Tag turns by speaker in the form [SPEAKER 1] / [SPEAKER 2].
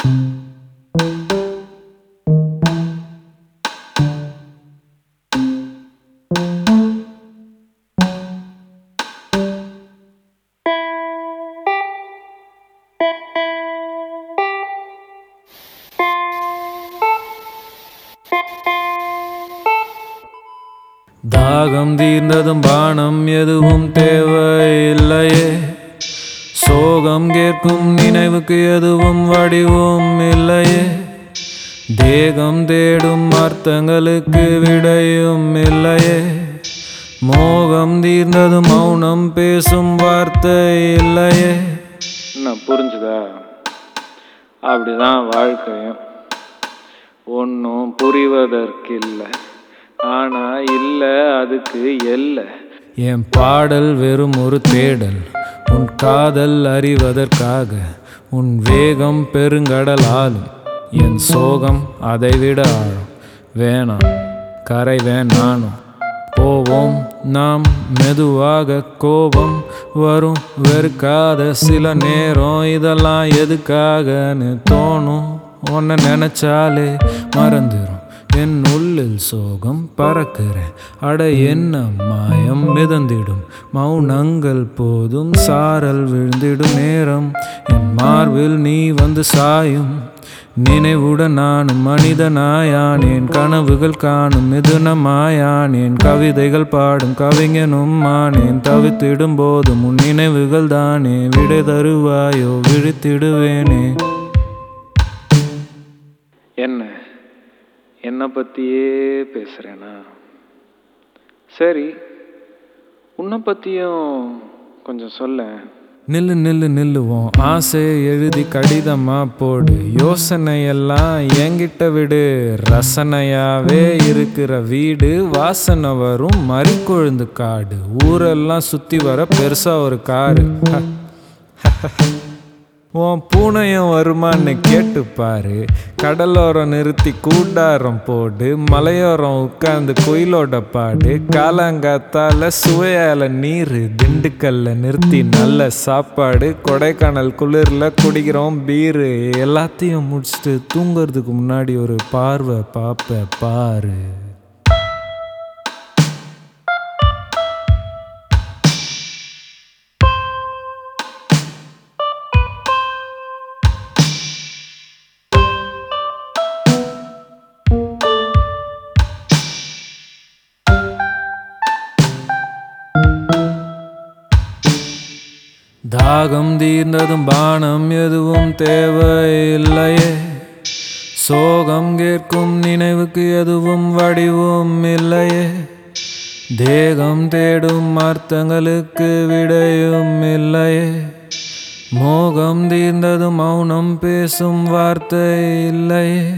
[SPEAKER 1] தாகம் தீர்ந்ததும் பானம் எதுவும் தேவையில்லையே சோகம் கேட்கும் நினைவுக்கு எதுவும் வடிவும் இல்லையே தேகம் தேடும் அர்த்தங்களுக்கு விடையும் இல்லையே மோகம் தீர்ந்ததும் மௌனம் பேசும் வார்த்தை இல்லையே
[SPEAKER 2] என்ன புரிஞ்சுதா அப்படிதான் வாழ்க்கையும் ஒன்றும் புரிவதற்கில்லை ஆனா இல்லை அதுக்கு எல்லை
[SPEAKER 1] என் பாடல் வெறும் ஒரு தேடல் உன் காதல் அறிவதற்காக உன் வேகம் பெருங்கடல் ஆளும் என் சோகம் அதைவிட ஆழும் வேணாம் கரை வேணானும் போவோம் நாம் மெதுவாக கோபம் வரும் வெறுக்காத சில நேரம் இதெல்லாம் எதுக்காகன்னு தோணும் உன்னை நினைச்சாலே மறந்துடும் என் உள்ளில் சோகம் பறக்கிறேன் அட என்ன மாயம் மிதந்திடும் மௌனங்கள் போதும் சாரல் விழுந்திடும் நேரம் என் மார்பில் நீ வந்து சாயும் நினைவுடன் நானும் மனிதனாயானேன் கனவுகள் காணும் மிதுனமாயானேன் கவிதைகள் பாடும் கவிஞனும் ஆனேன் தவித்திடும் போதும் உன் நினைவுகள் தானே விடை தருவாயோ விழித்திடுவேனே
[SPEAKER 2] என்ன என்னை பற்றியே பேசுகிறேனா சரி உன்னை பற்றியும் கொஞ்சம் சொல்லேன்
[SPEAKER 1] நில்லு நில்லு நில்லுவோம் ஆசையை எழுதி கடிதமா போடு யோசனையெல்லாம் என்கிட்ட விடு ரசனையாவே இருக்கிற வீடு வாசனை வரும் மறிக்கொழுந்து காடு ஊரெல்லாம் சுத்தி வர பெருசா ஒரு காரு உன் பூனையும் வருமான்னு கேட்டு பாரு கடலோரம் நிறுத்தி கூடாரம் போடு மலையோரம் உட்காந்து குயிலோட பாடு காலாங்காத்தால சுவையால நீர் திண்டுக்கல்ல நிறுத்தி நல்ல சாப்பாடு கொடைக்கானல் குளிர்ல குடிக்கிறோம் பீரு எல்லாத்தையும் முடிச்சுட்டு தூங்குறதுக்கு முன்னாடி ஒரு பார்வை பாப்ப பாரு தாகம் தீர்ந்ததும் பானம் எதுவும் தேவையில்லையே சோகம் கேட்கும் நினைவுக்கு எதுவும் வடிவும் இல்லையே தேகம் தேடும் அர்த்தங்களுக்கு விடையும் இல்லையே மோகம் தீர்ந்ததும் மௌனம் பேசும் வார்த்தை இல்லையே